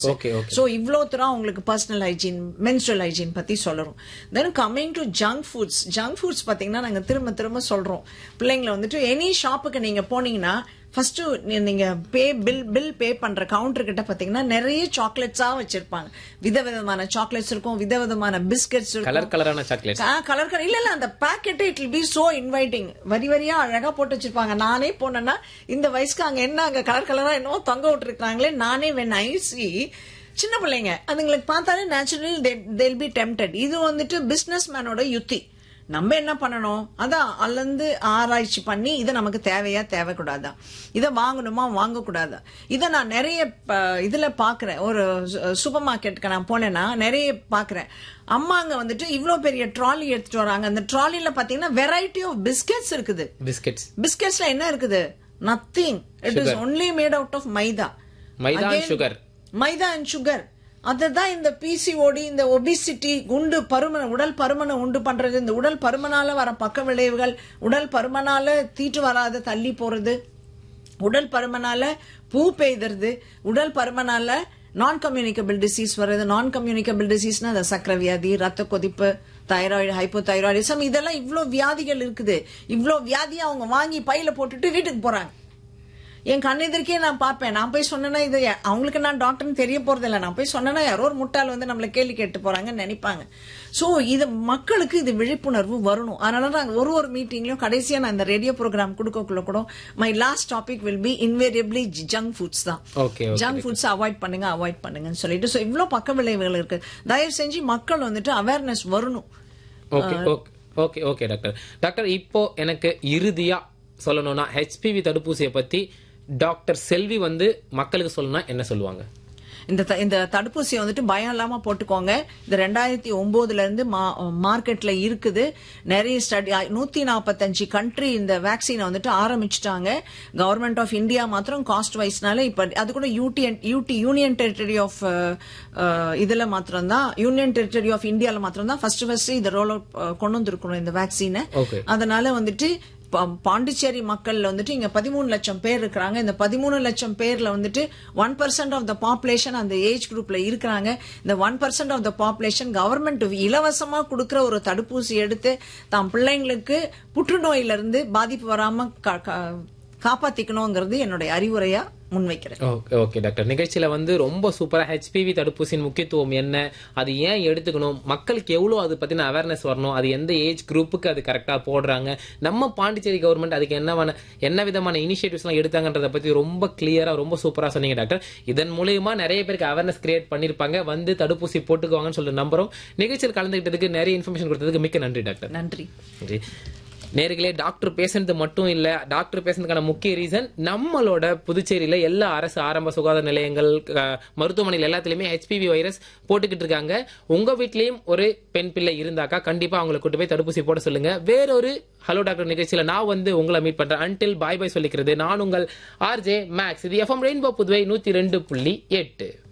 Okay, okay. So இவ்வளோ தூரம் உங்களுக்கு பர்சனல் ஹைஜீன் மென்ஸ்ட்ரல் ஹைஜீன் பத்தி சொல்லறோம் then coming to junk foods junk foods பாத்தீங்கன்னா நாங்க திரும்ப திரும்ப சொல்றோம் பிள்ளைங்களை வந்துட்டு எனி ஷாப்புக்கு நீங்க போனீங்கன்னா ஃபர்ஸ்ட் நீங்க பே பில் பில் பே பண்ற கவுண்டர் கிட்ட பாத்தீங்கன்னா நிறைய சாக்லேட்ஸா வச்சிருப்பாங்க விதவிதமான சாக்லேட்ஸ் இருக்கும் விதவிதமான பிஸ்கட்ஸ் இருக்கும் கலர் கலரான சாக்லேட் கலர் கலர் இல்ல இல்ல அந்த packet it will be so inviting very வரியா அழகா போட்டு வச்சிருப்பாங்க நானே போனேன்னா இந்த வயசுக்கு அங்க என்ன அங்க கலர் கலரா என்னவோ தொங்க விட்டுருக்காங்களே நானே வென் ஐ see சின்ன பிள்ளைங்க அதுங்களுக்கு பார்த்தாலே நேச்சுரலி தேல் பி டெம்டட் இது வந்துட்டு பிசினஸ் மேனோட யுத்தி நம்ம என்ன பண்ணணும் அதான் அல்லந்து ஆராய்ச்சி பண்ணி இது நமக்கு தேவையா தேவைக்கூடாதா இதை வாங்கணுமா வாங்கக்கூடாதா இதை நான் நிறைய ப- இதுல பாக்குறேன் ஒரு சூப்பர் மார்க்கெட்டுக்கு நான் போனேன்னா நிறைய பாக்குறேன் அம்மாங்க வந்துட்டு இவ்ளோ பெரிய ட்ராலி எடுத்துட்டு வராங்க அந்த ட்ராலில பாத்தீங்கன்னா வெரைட்டி ஆஃப் பிஸ்கெட்ஸ் இருக்குது பிஸ்கெட்ஸ் பிஸ்கெட்ஸ்ல என்ன இருக்குது nothing it is only made out of maida maida Again, sugar maida and sugar அதுதான் இந்த பிசிஓடி இந்த ஒபிசிட்டி குண்டு பருமன் உடல் பருமனை உண்டு பண்றது இந்த உடல் பருமனால வர பக்க விளைவுகள் உடல் பருமனால தீட்டு வராத தள்ளி போறது உடல் பருமனால பூ பெய்தறது உடல் பருமனால நான் கம்யூனிகபிள் டிசீஸ் வருது நான் கம்யூனிகபிள் டிசீஸ்னா அந்த சக்கரை வியாதி ரத்த கொதிப்பு தைராய்டு ஹைப்போ தைராய்டிசம் இதெல்லாம் இவ்ளோ வியாதிகள் இருக்குது இவ்ளோ வியாதியை அவங்க வாங்கி பையில போட்டுட்டு வீட்டுக்கு போறாங்க என் கண்ணெதிர்க்கே நான் பார்ப்பேன் நான் போய் சொன்னேன்னா இது அவங்களுக்கு நான் டாக்டர்னு தெரிய போறது இல்ல நான் போய் சொன்னேன்னா யாரோ ஒரு முட்டாள் வந்து நம்மள கேள்வி கேட்டு போறாங்கன்னு நினைப்பாங்க சோ இது மக்களுக்கு இது விழிப்புணர்வு வரணும் அதனால நாங்க ஒரு ஒரு மீட்டிங்லயும் கடைசியா நான் இந்த ரேடியோ ப்ரோக்ராம் கொடுக்கக்குள்ள கூட my last topic will be invariably junk foods தான் ஓகே ஜங்க் ஃபுட்ஸ் அவாய்ட் பண்ணுங்க அவாய்ட் பண்ணுங்கன்னு சொல்லிட்டு சோ இவ்ளோ பக்க விளைவுகள் இருக்கு தயவு செஞ்சு மக்கள் வந்துட்டு அவேர்னஸ் வரணும் okay okay okay okay doctor doctor இப்போ எனக்கு இறுதியா சொல்லணும்னா ஹெச்பிவி தடுப்பூசியை பத்தி டாக்டர் செல்வி வந்து மக்களுக்கு சொல்லணும்னா என்ன சொல்லுவாங்க இந்த த- இந்த தடுப்பூசியை வந்துட்டு பயம் இல்லாம போட்டுக்கோங்க இது ரெண்டாயிரத்தி ஒன்பதுல இருந்து மார்க்கெட்ல இருக்குது நிறைய ஸ்டடி நூத்தி நாற்பத்தஞ்சு கண்ட்ரி இந்த வேக்சினை வந்துட்டு ஆரம்பிச்சுட்டாங்க கவர்மெண்ட் ஆஃப் இந்தியா மாத்திரம் காஸ்ட் வைஸ்னால இப்ப அது கூட UT UT union territory of இதுல மாத்திரம் தான் யூனியன் டெரிட்டரி ஆஃப் இந்தியால மாத்திரம் தான் ஃபர்ஸ்ட் ஃபர்ஸ்ட் இந்த ரோல் அவுட் கொண்டு வந்திருக்கணும் இந்த வேக்சினை ஓகே அதனால வந்துட்டு பா- பாண்டிச்சேரி மக்கள்ல வந்துட்டு இங்க பதிமூணு லட்சம் பேர் இருக்கிறாங்க இந்த பதிமூணு லட்சம் பேர்ல வந்துட்டு one percent of the population அந்த ஏஜ் குரூப்ல இருக்கிறாங்க இந்த one percent of the population government இலவசமா கொடுக்கிற ஒரு தடுப்பூசி எடுத்து தாம் பிள்ளைங்களுக்கு புற்றுநோயில இருந்து பாதிப்பு வராம கா- கா- காப்பாத்திக்கணுங்கிறது என்னுடைய அறிவுரையா முன்வைக்கிறேன் ஓகே ஓகே டாக்டர் நிகழ்ச்சியில வந்து ரொம்ப சூப்பரா ஹெச்பிவி தடுப்பூசியின் முக்கியத்துவம் என்ன அது ஏன் எடுத்துக்கணும் மக்களுக்கு எவ்வளவு அது பத்தின அவேர்னஸ் வரணும் அது எந்த ஏஜ் குரூப்புக்கு அது கரெக்டா போடுறாங்க நம்ம பாண்டிச்சேரி கவர்மெண்ட் அதுக்கு என்னவான என்ன விதமான இனிஷியேட்டிவ்ஸ் எல்லாம் எடுத்தாங்கன்றத பத்தி ரொம்ப கிளியரா ரொம்ப சூப்பரா சொன்னீங்க டாக்டர் இதன் மூலியமா நிறைய பேருக்கு அவேர்னஸ் கிரியேட் பண்ணிருப்பாங்க வந்து தடுப்பூசி போட்டுக்குவாங்கன்னு சொல்லிட்டு நம்புறோம் நிகழ்ச்சியில் கலந்துக்கிட்டதுக்கு நிறைய இன்ஃபர்மேஷன் கொடுத்ததுக்கு மிக்க நன்றி டாக்டர் நன்றி நன்றி நேர்களே டாக்டர் பேசுனது மட்டும் இல்ல டாக்டர் பேசுனதுக்கான முக்கிய ரீசன் நம்மளோட புதுச்சேரியில எல்லா அரசு ஆரம்ப சுகாதார நிலையங்கள் அஹ், மருத்துவமனைகள் எல்லாத்துலயுமே ஹெச்பிவி வைரஸ் போட்டுக்கிட்டு இருக்காங்க உங்க வீட்லயும் ஒரு பெண் பிள்ளை இருந்தாக்கா கண்டிப்பா அவங்களை கூட்டு போய் தடுப்பூசி போட சொல்லுங்க வேறொரு ஹலோ டாக்டர் நிகழ்ச்சியில நான் வந்து உங்களை மீட் பண்றேன் அன்டில் பாய் பாய் சொல்லிக்கிறது நான் உங்கள் ஆர்ஜே மேக்ஸ் இது எஃப்எம் ரெயின்போ புதுவை நூத்தி ரெண்டு புள்ளி எட்டு